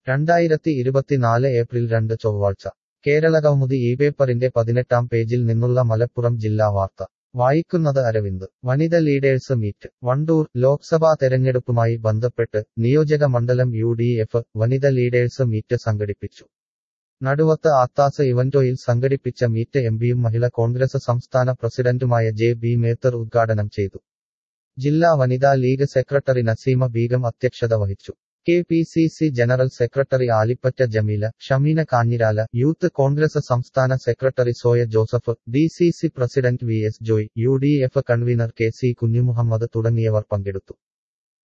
രണ്ടായിരത്തി ഇരുപത്തിനാല് ഏപ്രിൽ രണ്ട് ചൊവ്വാഴ്ച കേരളകൗമുദി ഈ പേപ്പറിന്റെ പതിനെട്ടാം പേജിൽ നിന്നുള്ള മലപ്പുറം ജില്ലാ വാർത്ത വായിക്കുന്നത് അരവിന്ദ് വനിത ലീഡേഴ്സ് മീറ്റ് വണ്ടൂർ ലോക്സഭാ തെരഞ്ഞെടുപ്പുമായി ബന്ധപ്പെട്ട് നിയോജക മണ്ഡലം യു ഡി എഫ് വനിത ലീഡേഴ്സ് മീറ്റ് സംഘടിപ്പിച്ചു നടുവത്ത് ആത്താസ് ഇവന്റോയിൽ സംഘടിപ്പിച്ച മീറ്റ് എംപിയും മഹിള കോൺഗ്രസ് സംസ്ഥാന പ്രസിഡന്റുമായ ജെ ബി മേത്തർ ഉദ്ഘാടനം ചെയ്തു ജില്ലാ വനിതാ ലീഗ് സെക്രട്ടറി നസീമ ബീഗം അധ്യക്ഷത വഹിച്ചു K P C C general secretary Alipatta Jameela Shameena Kanjirala youth Congress സംസ്ഥാന secretary Soya Joseph D C C president V S Joy U D F convener K C Kunjumuhammad തുടങ്ങിയവർ പങ്കെടുത്തു